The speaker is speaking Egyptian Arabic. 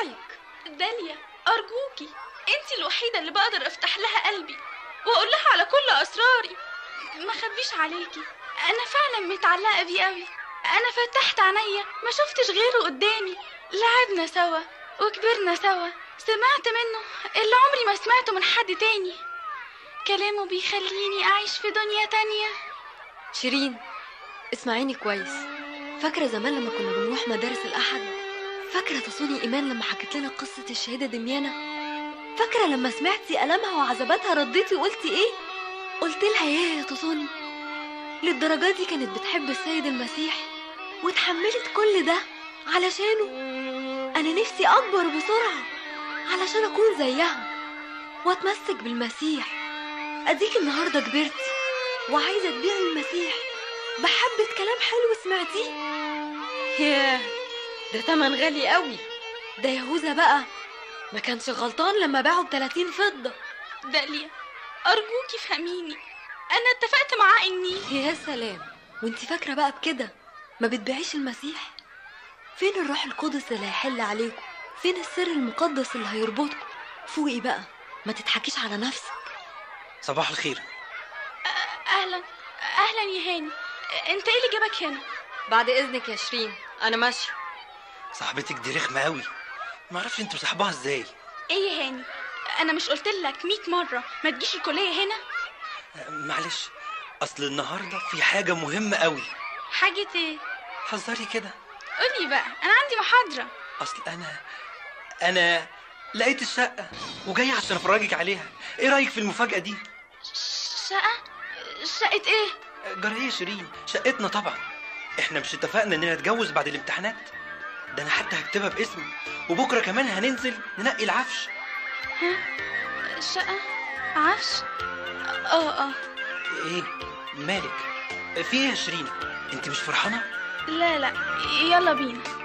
رايك داليا ارجوكي انت الوحيده اللي بقدر افتح لها قلبي واقول لها على كل اسراري ما خبيش عليكي انا فعلا متعلقه بيه قوي انا فتحت عينيا ما شفتش غيره قدامي لعبنا سوا وكبرنا سوا سمعت منه اللي عمري ما سمعته من حد تاني كلامه بيخليني اعيش في دنيا تانية شيرين اسمعيني كويس فاكرة زمان لما كنا بنروح مدارس الأحد فاكرة تصوني إيمان لما حكت لنا قصة الشهيدة دميانة فاكرة لما سمعتي ألمها وعذاباتها رديتي وقلتي إيه قلت لها إيه يا تصوني للدرجة دي كانت بتحب السيد المسيح وتحملت كل ده علشانه أنا نفسي أكبر بسرعة علشان أكون زيها وأتمسك بالمسيح أديك النهاردة كبرتي وعايزة تبيعي المسيح بحبة كلام حلو سمعتيه ياه ده تمن غالي قوي ده يهوذا بقى ما كانش غلطان لما باعه بتلاتين فضة داليا ارجوكي فهميني انا اتفقت معاه اني يا سلام وانت فاكرة بقى بكده ما بتبيعيش المسيح فين الروح القدس اللي هيحل عليكم فين السر المقدس اللي هيربطكم فوقي بقى ما تضحكيش على نفسك صباح الخير اهلا اهلا يا هاني انت ايه اللي جابك هنا بعد اذنك يا شيرين انا ماشيه صاحبتك دي رخمه قوي ما اعرفش انت مصاحباها ازاي ايه يا هاني انا مش قلت لك 100 مره ما تجيش الكليه هنا أه، معلش اصل النهارده في حاجه مهمه قوي حاجه ايه حذري كده قولي بقى انا عندي محاضره اصل انا انا لقيت الشقه وجاي عشان افرجك عليها ايه رايك في المفاجاه دي شقه شقه ايه جرى يا شيرين شقتنا طبعا احنا مش اتفقنا اننا نتجوز بعد الامتحانات ده انا حتى هكتبها باسمي وبكره كمان هننزل ننقي العفش شقه عفش اه اه ايه مالك في ايه يا شيرين انت مش فرحانه لا لا يلا بينا